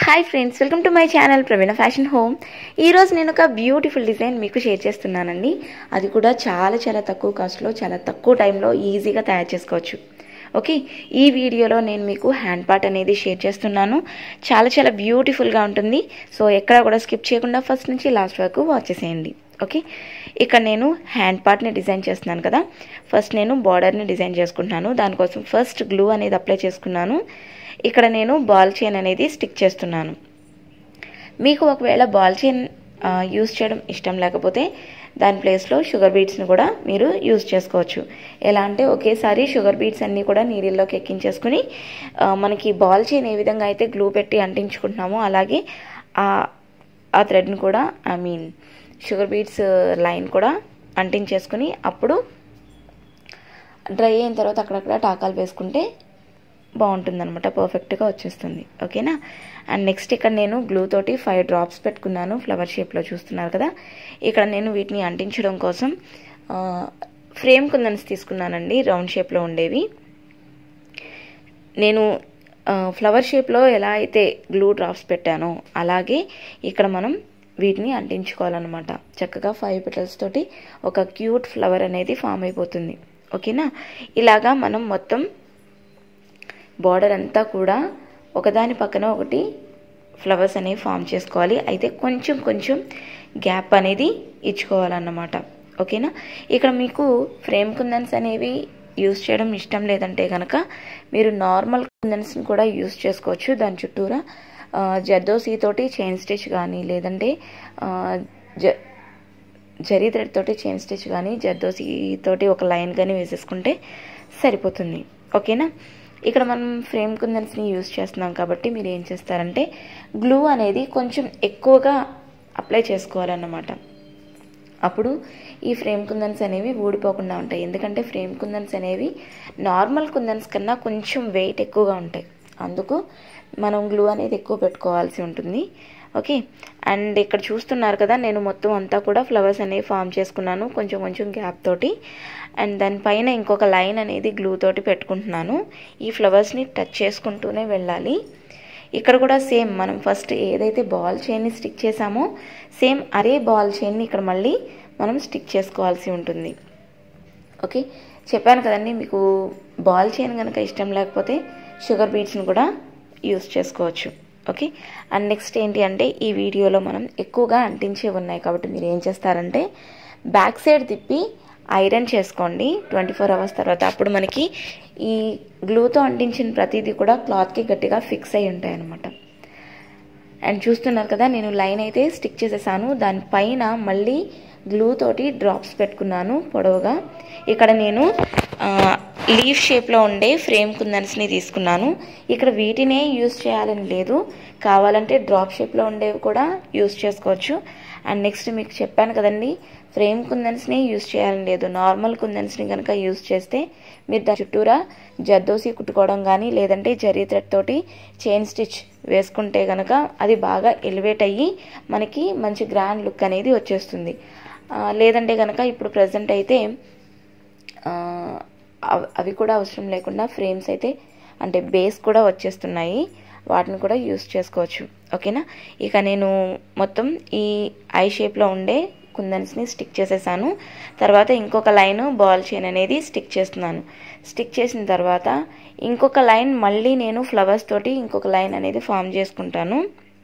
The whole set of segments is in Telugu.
hi friends welcome to my channel Praveena fashion home ఈరోజు నేను ఒక బ్యూటిఫుల్ డిజైన్ మీకు షేర్ చేస్తున్నానండి అది కూడా చాలా చాలా తక్కువ కాస్ట్లో చాలా తక్కువ టైంలో ఈజీగా తయారు చేసుకోవచ్చు ఓకే ఈ వీడియోలో నేను మీకు హ్యాండ్ పార్ట్ అనేది షేర్ చేస్తున్నాను చాలా చాలా బ్యూటిఫుల్గా ఉంటుంది సో ఎక్కడ కూడా స్కిప్ చేయకుండా ఫస్ట్ నుంచి లాస్ట్ వరకు వాచ్ చేసేయండి ఓకే ఇక్కడ నేను హ్యాండ్ పార్ట్ని డిజైన్ చేస్తున్నాను కదా ఫస్ట్ నేను బార్డర్ని డిజైన్ చేసుకుంటున్నాను దానికోసం ఫస్ట్ గ్లూ అనేది అప్లై చేసుకున్నాను ఇక్కడ నేను బాల్ చైన్ అనేది స్టిక్ చేస్తున్నాను మీకు ఒకవేళ బాల్ చైన్ యూస్ చేయడం ఇష్టం లేకపోతే దాని ప్లేస్లో షుగర్ బీట్స్ని కూడా మీరు యూస్ చేసుకోవచ్చు ఎలా అంటే ఒకేసారి షుగర్ బీట్స్ అన్నీ కూడా నీళ్ళలోకి ఎక్కించేసుకుని మనకి బాల్ చైన్ ఏ విధంగా అయితే గ్లూ పెట్టి అంటించుకుంటున్నామో అలాగే ఆ థ్రెడ్ని కూడా I mean sugar beads line కూడా అంటించేసుకుని అప్పుడు డ్రై అయిన తర్వాత అక్కడక్కడ టాకాలు వేసుకుంటే బాగుంటుంది అనమాట పర్ఫెక్ట్గా వచ్చేస్తుంది ఓకేనా అండ్ నెక్స్ట్ ఇక్కడ నేను గ్లూ తోటి ఫైవ్ డ్రాప్స్ పెట్టుకున్నాను ఫ్లవర్ షేప్లో చూస్తున్నారు కదా ఇక్కడ నేను వీటిని అంటించడం కోసం ఫ్రేమ్ కుందన్స్ తీసుకున్నానండి రౌండ్ షేప్లో ఉండేవి నేను ఫ్లవర్ షేప్లో ఎలా అయితే గ్లూ డ్రాప్స్ పెట్టానో అలాగే ఇక్కడ మనం వీటిని అంటించుకోవాలన్నమాట చక్కగా ఫైవ్ పెటల్స్ తోటి ఒక క్యూట్ ఫ్లవర్ అనేది ఫామ్ అయిపోతుంది ఓకేనా ఇలాగా మనం మొత్తం బార్డర్ అంతా కూడా ఒకదాని పక్కన ఒకటి ఫ్లవర్స్ అనేవి ఫామ్ చేసుకోవాలి అయితే కొంచెం కొంచెం గ్యాప్ అనేది ఇచ్చుకోవాలన్నమాట ఓకేనా ఇక్కడ మీకు ఫ్రేమ్ కుందన్స్ అనేవి యూస్ చేయడం ఇష్టం లేదంటే కనుక మీరు నార్మల్ కుందన్స్ని కూడా యూస్ చేసుకోవచ్చు దాని చుట్టూరా జర్దోసీ తోటి చైన్ స్టిచ్ కానీ లేదంటే జ జరీ థ్రెడ్ తోటి చైన్ స్టిచ్ కానీ జర్దోసీ తోటి ఒక లైన్ కానీ వేసేసుకుంటే సరిపోతుంది ఓకేనా ఇక్కడ మనం ఫ్రేమ్ కుందన్స్ని యూజ్ చేస్తున్నాం కాబట్టి మీరు ఏం చేస్తారంటే గ్లూ అనేది కొంచెం ఎక్కువగా అప్లై చేసుకోవాలన్నమాట అప్పుడు ఈ ఫ్రేమ్ కుందన్స్ అనేవి ఊడిపోకుండా ఉంటాయి ఎందుకంటే ఫ్రేమ్ కుందన్స్ అనేవి నార్మల్ కుందన్స్ కన్నా కొంచెం వెయిట్ ఎక్కువగా ఉంటాయి అందుకు మనం గ్లూ అనేది ఎక్కువ పెట్టుకోవాల్సి ఉంటుంది ఓకే అండ్ ఇక్కడ చూస్తున్నారు కదా నేను మొత్తం అంతా కూడా ఫ్లవర్స్ అనేవి ఫామ్ చేసుకున్నాను కొంచెం కొంచెం గ్యాప్ తోటి అండ్ దానిపైన ఇంకొక లైన్ అనేది గ్లూ తోటి పెట్టుకుంటున్నాను ఈ ఫ్లవర్స్ని టచ్ చేసుకుంటూనే వెళ్ళాలి ఇక్కడ కూడా సేమ్ మనం ఫస్ట్ ఏదైతే బాల్ చైన్ని స్టిక్ చేసామో సేమ్ అరే బాల్ చైన్ని ఇక్కడ మళ్ళీ మనం స్టిక్ చేసుకోవాల్సి ఉంటుంది ఓకే చెప్పాను కదండి మీకు బాల్ చైన్ కనుక ఇష్టం లేకపోతే షుగర్ బీట్స్ని కూడా యూస్ చేసుకోవచ్చు ఓకే అండ్ నెక్స్ట్ ఏంటి అంటే ఈ వీడియోలో మనం ఎక్కువగా అంటించే ఉన్నాయి కాబట్టి మీరు ఏం చేస్తారంటే బ్యాక్ సైడ్ తిప్పి ఐరన్ చేసుకోండి ట్వంటీ ఫోర్ అవర్స్ తర్వాత అప్పుడు మనకి ఈ గ్లూతో అంటించిన ప్రతిదీ కూడా క్లాత్కి గట్టిగా ఫిక్స్ అయి ఉంటాయి అనమాట అండ్ చూస్తున్నారు కదా నేను లైన్ అయితే స్టిక్ చేసేసాను దానిపైన మళ్ళీ గ్లూ తోటి డ్రాప్స్ పెట్టుకున్నాను పొడవుగా ఇక్కడ నేను లీఫ్ షేప్లో ఉండే ఫ్రేమ్ కుందన్స్ని తీసుకున్నాను ఇక్కడ వీటినే యూస్ చేయాలని లేదు కావాలంటే డ్రాప్ షేప్లో ఉండేవి కూడా యూస్ చేసుకోవచ్చు అండ్ నెక్స్ట్ మీకు చెప్పాను కదండి ఫ్రేమ్ కుందన్స్ని యూస్ చేయాలని లేదు నార్మల్ కుందన్స్ని కనుక యూస్ చేస్తే మీరు దాని చుట్టూరా జర్దోసి కుట్టుకోవడం కానీ లేదంటే జరీ థ్రెడ్ తోటి చైన్ స్టిచ్ వేసుకుంటే కనుక అది బాగా ఎలివేట్ అయ్యి మనకి మంచి గ్రాండ్ లుక్ అనేది వచ్చేస్తుంది లేదంటే కనుక ఇప్పుడు ప్రజెంట్ అయితే అవి కూడా అవసరం లేకుండా ఫ్రేమ్స్ అయితే అంటే బేస్ కూడా వచ్చేస్తున్నాయి వాటిని కూడా యూస్ చేసుకోవచ్చు ఓకేనా ఇక నేను మొత్తం ఈ ఐ షేప్లో ఉండే కుందన్స్ని స్టిక్ చేసేసాను తర్వాత ఇంకొక లైన్ బాల్ చైన్ అనేది స్టిక్ చేస్తున్నాను స్టిక్ చేసిన తర్వాత ఇంకొక లైన్ మళ్ళీ నేను ఫ్లవర్స్ తోటి ఇంకొక లైన్ అనేది ఫామ్ చేసుకుంటాను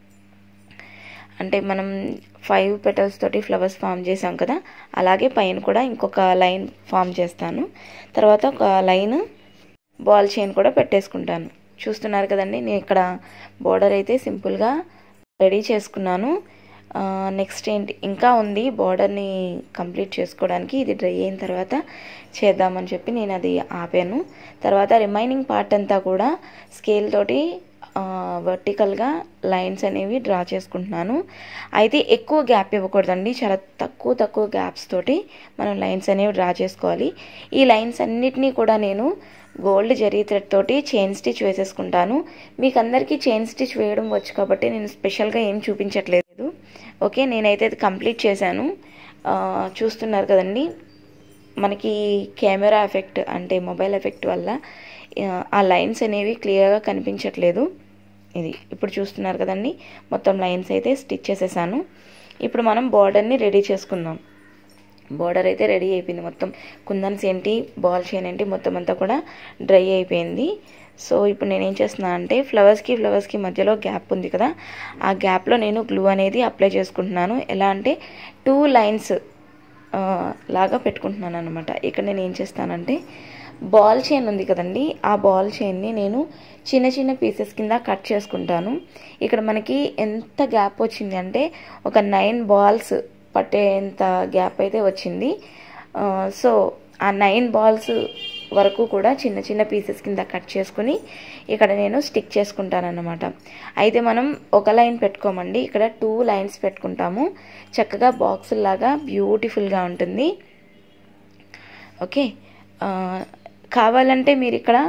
అంటే మనం ఫైవ్ పెటల్స్ తోటి ఫ్లవర్స్ ఫామ్ చేసాం కదా అలాగే పైన కూడా ఇంకొక లైన్ ఫామ్ చేస్తాను తర్వాత ఒక లైన్ బాల్ చైన్ కూడా పెట్టేసుకుంటాను చూస్తున్నారు కదండి నేను ఇక్కడ బోర్డర్ అయితే సింపుల్గా రెడీ చేసుకున్నాను నెక్స్ట్ ఏంటి ఇంకా ఉంది బార్డర్ని కంప్లీట్ చేసుకోవడానికి ఇది డ్రై అయిన తర్వాత చేద్దామని చెప్పి నేను అది ఆపాను తర్వాత రిమైనింగ్ పార్ట్ అంతా కూడా స్కేల్ తోటి వర్టికల్గా లైన్స్ అనేవి డ్రా చేసుకుంటున్నాను అయితే ఎక్కువ గ్యాప్ ఇవ్వకూడదండి చాలా తక్కువ తక్కువ గ్యాప్స్ తోటి మనం లైన్స్ అనేవి డ్రా చేసుకోవాలి ఈ లైన్స్ అన్నిటినీ కూడా నేను గోల్డ్ జరీ థ్రెడ్ తోటి చైన్ స్టిచ్ వేసేసుకుంటాను మీకు అందరికీ చైన్ స్టిచ్ వేయడం వచ్చు కాబట్టి నేను స్పెషల్గా ఏం చూపించట్లేదు ఓకే నేనైతే అది కంప్లీట్ చేశాను చూస్తున్నారు కదండి మనకి కెమెరా ఎఫెక్ట్ అంటే మొబైల్ ఎఫెక్ట్ వల్ల ఆ లైన్స్ అనేవి క్లియర్గా కనిపించట్లేదు ఇది ఇప్పుడు చూస్తున్నారు కదండి మొత్తం లైన్స్ అయితే స్టిచ్ చేసేసాను ఇప్పుడు మనం బార్డర్ని రెడీ చేసుకుందాం బార్డర్ అయితే రెడీ అయిపోయింది మొత్తం కుందన్స్ ఏంటి బాల్ చైన్ ఏంటి మొత్తం అంతా కూడా డ్రై అయిపోయింది సో ఇప్పుడు నేను ఏం చేస్తున్నా అంటే ఫ్లవర్స్కి ఫ్లవర్స్కి మధ్యలో గ్యాప్ ఉంది కదా ఆ గ్యాప్లో నేను గ్లూ అనేది అప్లై చేసుకుంటున్నాను ఎలా అంటే టూ లైన్స్ లాగా పెట్టుకుంటున్నాను అనమాట ఇక్కడ నేను ఏం చేస్తానంటే బాల్ చైన్ ఉంది కదండి ఆ బాల్ చైన్ని నేను చిన్న చిన్న పీసెస్ కింద కట్ చేసుకుంటాను ఇక్కడ మనకి ఎంత గ్యాప్ వచ్చింది అంటే ఒక నైన్ బాల్స్ పట్టేంత గ్యాప్ అయితే వచ్చింది సో ఆ నైన్ బాల్స్ వరకు కూడా చిన్న చిన్న పీసెస్ కింద కట్ చేసుకుని ఇక్కడ నేను స్టిక్ చేసుకుంటాను అనమాట అయితే మనం ఒక లైన్ పెట్టుకోమండి ఇక్కడ టూ లైన్స్ పెట్టుకుంటాము చక్కగా బాక్స్ లాగా బ్యూటిఫుల్గా ఉంటుంది ఓకే కావాలంటే మీరు ఇక్కడ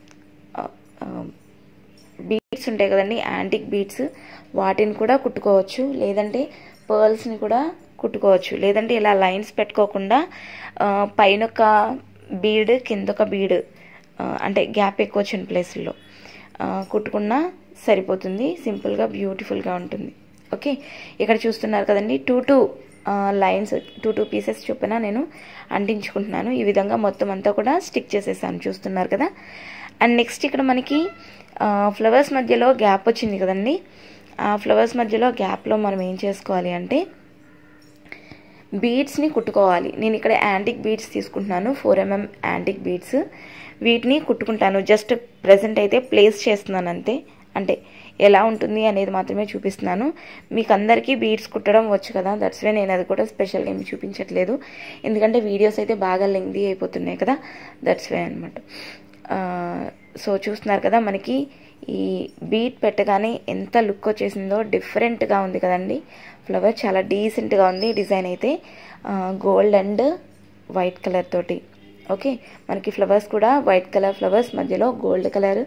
బీడ్స్ ఉంటాయి కదండి యాంటిక్ బీడ్స్ వాటిని కూడా కుట్టుకోవచ్చు లేదంటే పర్ల్స్ని కూడా కుట్టుకోవచ్చు లేదంటే ఇలా లైన్స్ పెట్టుకోకుండా పైన ఒక బీడ్ కింద ఒక బీడ్ అంటే గ్యాప్ ఎక్కువ వచ్చిన ప్లేస్లో కుట్టుకున్నా సరిపోతుంది సింపుల్గా బ్యూటిఫుల్గా ఉంటుంది ఓకే ఇక్కడ చూస్తున్నారు కదండి two two lines two two pieces చొప్పున నేను అంటించుకుంటున్నాను ఈ విధంగా మొత్తం అంతా కూడా స్టిక్ చేసేసాను చూస్తున్నారు కదా అండ్ నెక్స్ట్ ఇక్కడ మనకి ఫ్లవర్స్ మధ్యలో గ్యాప్ వచ్చింది కదండి ఆ ఫ్లవర్స్ మధ్యలో గ్యాప్లో మనం ఏం చేసుకోవాలి అంటే బీడ్స్ని కుట్టుకోవాలి నేను ఇక్కడ యాంటిక్ బీడ్స్ తీసుకుంటున్నాను ఫోర్ ఎంఎం యాంటిక్ బీడ్స్ వీటిని కుట్టుకుంటాను జస్ట్ ప్రజెంట్ అయితే ప్లేస్ చేస్తున్నాను అంతే అంటే ఎలా ఉంటుంది అనేది మాత్రమే చూపిస్తున్నాను మీకు అందరికీ బీడ్స్ కుట్టడం వచ్చు కదా దట్స్ వే నేను అది కూడా స్పెషల్గా ఏమి చూపించట్లేదు ఎందుకంటే వీడియోస్ అయితే బాగా లెంగ్దీ అయిపోతున్నాయి కదా దట్స్ వే అనమాట సో చూస్తున్నారు కదా మనకి ఈ బీట్ పెట్టగానే ఎంత లుక్ వచ్చేసిందో డిఫరెంట్గా ఉంది కదండి ఫ్లవర్ చాలా డీసెంట్గా ఉంది డిజైన్ అయితే గోల్డ్ అండ్ వైట్ కలర్ తోటి ఓకే మనకి ఫ్లవర్స్ కూడా వైట్ కలర్ ఫ్లవర్స్ మధ్యలో గోల్డ్ కలర్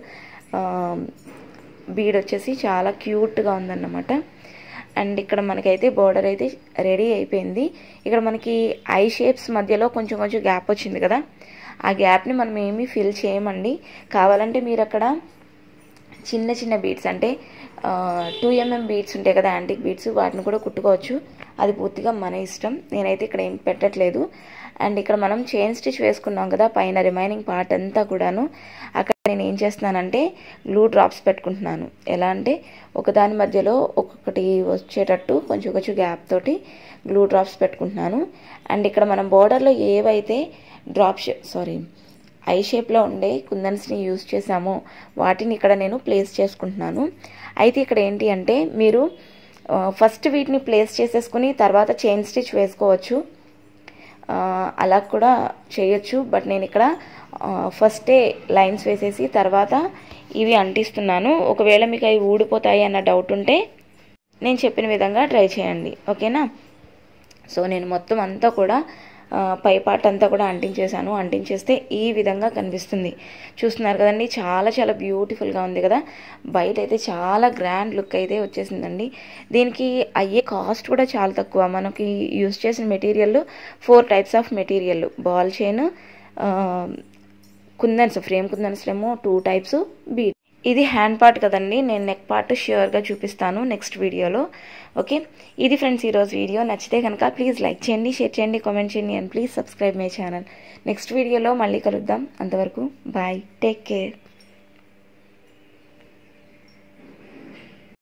బీడ్ వచ్చేసి చాలా క్యూట్గా ఉందన్నమాట అండ్ ఇక్కడ మనకైతే బార్డర్ అయితే రెడీ అయిపోయింది ఇక్కడ మనకి ఐ షేప్స్ మధ్యలో కొంచెం కొంచెం గ్యాప్ వచ్చింది కదా ఆ గ్యాప్ని మనం ఏమీ ఫిల్ చేయమండి కావాలంటే మీరు అక్కడ చిన్న చిన్న బీడ్స్ అంటే టూ ఎంఎం బీడ్స్ ఉంటాయి కదా యాంటిక్ బీడ్స్ వాటిని కూడా కుట్టుకోవచ్చు అది పూర్తిగా మన ఇష్టం నేనైతే ఇక్కడ ఏం పెట్టట్లేదు అండ్ ఇక్కడ మనం చైన్ స్టిచ్ వేసుకున్నాం కదా పైన రిమైనింగ్ పార్ట్ అంతా కూడాను అక్కడ నేను ఏం చేస్తున్నానంటే గ్లూ డ్రాప్స్ పెట్టుకుంటున్నాను ఎలా అంటే ఒకదాని మధ్యలో ఒక్కొక్కటి వచ్చేటట్టు కొంచెం కొంచెం గ్యాప్ తోటి గ్లూ డ్రాప్స్ పెట్టుకుంటున్నాను అండ్ ఇక్కడ మనం బోర్డర్లో ఏవైతే డ్రాప్ సారీ ఐ షేప్లో ఉండే కుందన్స్ని యూజ్ చేసామో వాటిని ఇక్కడ నేను ప్లేస్ చేసుకుంటున్నాను అయితే ఇక్కడ ఏంటి అంటే మీరు ఫస్ట్ వీటిని ప్లేస్ చేసేసుకుని తర్వాత చైన్ స్టిచ్ వేసుకోవచ్చు అలా కూడా చేయొచ్చు బట్ నేను ఇక్కడ ఫస్టే లైన్స్ వేసేసి తర్వాత ఇవి అంటిస్తున్నాను ఒకవేళ మీకు అవి ఊడిపోతాయి అన్న డౌట్ ఉంటే నేను చెప్పిన విధంగా ట్రై చేయండి ఓకేనా సో నేను మొత్తం అంతా కూడా పై పార్ట్ అంతా కూడా అంటించేసాను అంటించేస్తే ఈ విధంగా కనిపిస్తుంది చూస్తున్నారు కదండి చాలా చాలా బ్యూటిఫుల్గా ఉంది కదా బయట అయితే చాలా గ్రాండ్ లుక్ అయితే వచ్చేసిందండి దీనికి అయ్యే కాస్ట్ కూడా చాలా తక్కువ మనకి యూస్ చేసిన material four types of material ball chain kundans frame kundans ఏమో టూ టైప్స్ బీట్ ఇది హ్యాండ్ పార్ట్ కదండి నేను నెక్ పార్ట్ ష్యూర్గా చూపిస్తాను నెక్స్ట్ వీడియోలో ఓకే ఇది ఫ్రెండ్స్ ఈరోజు వీడియో నచ్చితే కనుక ప్లీజ్ లైక్ చేయండి షేర్ చేయండి కామెంట్ చేయండి and please subscribe my channel next వీడియోలో మళ్ళీ కలుద్దాం అంతవరకు బాయ్ టేక్ కేర్